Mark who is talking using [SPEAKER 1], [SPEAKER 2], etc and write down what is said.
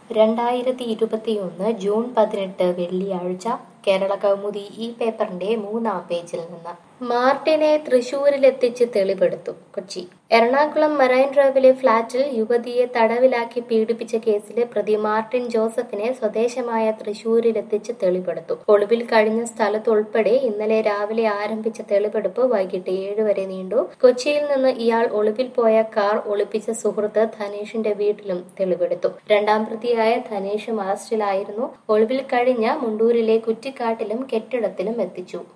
[SPEAKER 1] രണ്ടായിരത്തി ഇരുപത്തിയൊന്ന് ജൂൺ പതിനെട്ട് വെള്ളിയാഴ്ച കേരള കൗമുദി ഈ പേപ്പറിന്റെ മൂന്നാം പേജിൽ നിന്ന് മാർട്ടിനെ തൃശൂരിലെത്തിച്ച് തെളിവെടുത്തു കൊച്ചി എറണാകുളം മറൈൻ ഡ്രൈവിലെ ഫ്ളാറ്റിൽ യുവതിയെ തടവിലാക്കി പീഡിപ്പിച്ച കേസിലെ പ്രതി മാർട്ടിൻ ജോസഫിനെ സ്വദേശമായ തൃശൂരിലെത്തിച്ച് തെളിവെടുത്തു ഒളിവിൽ കഴിഞ്ഞ സ്ഥലത്തുൾപ്പെടെ ഇന്നലെ രാവിലെ ആരംഭിച്ച തെളിവെടുപ്പ് വൈകിട്ട് ഏഴ് വരെ നീണ്ടു കൊച്ചിയിൽ നിന്ന് ഇയാൾ ഒളിവിൽ പോയ കാർ ഒളിപ്പിച്ച സുഹൃത്ത് ധനേഷിന്റെ വീട്ടിലും തെളിവെടുത്തു രണ്ടാം പ്രതിയായ ധനേഷും അറസ്റ്റിലായിരുന്നു ഒളിവിൽ കഴിഞ്ഞ മുണ്ടൂരിലെ കുറ്റിക്കാട്ടിലും കെട്ടിടത്തിലും എത്തിച്ചു